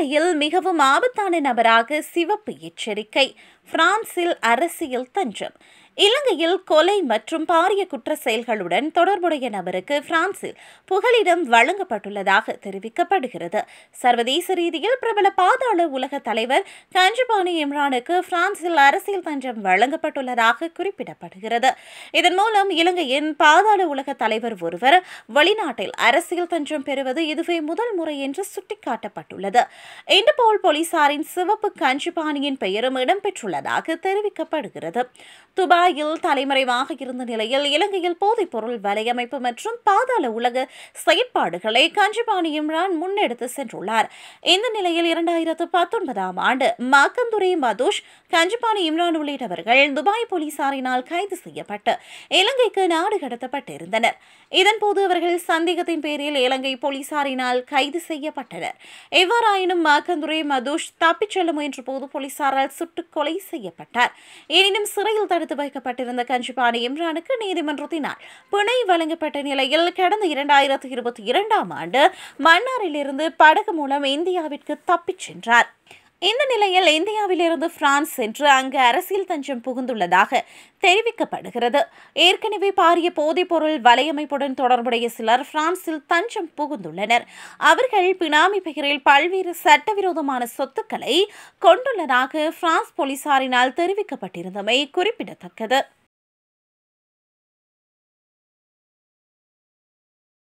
இலங்கையில் மிகவும் ஆபத்தான நபராக சிவப்பு எச்சரிக்கை பிரான்சில் அரசியல் தஞ்சம் இலங்கையில் கொலை மற்றும் பாரிய குற்ற செயல்களுடன் தொடர்புடைய நபருக்கு பிரான்சில் புகலிடம் வழங்கப்பட்டுள்ளதாக தெரிவிக்கப்படுகிறது சர்வதேச ரீதியில் பிரபல பாதாள உலக தலைவர் கஞ்சிபானி இம்ரானுக்கு பிரான்சில் அரசியல் தஞ்சம் வழங்கப்பட்டுள்ளதாக குறிப்பிடப்படுகிறது இதன் மூலம் இலங்கையின் பாதாள உலக தலைவர் ஒருவர் வெளிநாட்டில் அரசியல் தஞ்சம் பெறுவது இதுவே முதல் முறை என்று சுட்டிக்காட்டப்பட்டுள்ளது இன்டர்போல் போலீசாரின் சிவப்பு கஞ்சிபானியின் பெயரும் இடம்பெற்றுள்ளதாக தெரிவிக்கப்படுகிறது துபாயில் தலைமறைவாக இருந்த நிலையில் இலங்கையில் போதைப்பொருள் வலையமைப்பு மற்றும் பாதாள உலக செயற்பாடுகளை கஞ்சிபானி இம்ரான் முன்னெடுத்து சென்றுள்ளார் இந்த நிலையில் இரண்டாயிரத்து பத்தொன்பதாம் ஆண்டு மாக்கந்துரை மதுஷ் கஞ்சிபானி இம்ரான் உள்ளிட்டவர்கள் துபாய் போலீசாரினால் கைது செய்யப்பட்டு இலங்கைக்கு நாடு கடத்தப்பட்டிருந்தனர் இதன்போது அவர்கள் சந்தேகத்தின் பேரில் இலங்கை போலீசாரினால் கைது செய்யப்பட்டனர் எவ்வாறாயினும் மாக்கந்துரை மதுஷ் தப்பிச் செல்ல முயன்ற போது போலீசாரால் சுட்டுக் கொலை செய்யப்பட்டார் எனினும் சிறையில் தடுத்து வைக்கப்பட்டிருந்த கஞ்சிபானி இம்ரானுக்கு நீதிமன்றத்தினால் பிணை வழங்கப்பட்ட நிலையில் கடந்த இரண்டாயிரத்து இருபத்தி இரண்டாம் ஆண்டு மன்னாரிலிருந்து படகு மூலம் இந்தியாவிற்கு தப்பிச் சென்றார் இந்த நிலையில் இந்தியாவிலிருந்து பிரான்ஸ் சென்று அங்கு அரசியல் தஞ்சம் புகுந்துள்ளதாக தெரிவிக்கப்படுகிறது ஏற்கனவே பாரிய போதைப்பொருள் வலையமைப்புடன் தொடர்புடைய சிலர் பிரான்சில் தஞ்சம் புகுந்துள்ளனர் அவர்கள் பினாமி பெயரில் பல்வேறு சட்டவிரோதமான சொத்துக்களை கொண்டுள்ளதாக பிரான்ஸ் போலீசாரினால் தெரிவிக்கப்பட்டிருந்தமை குறிப்பிடத்தக்கது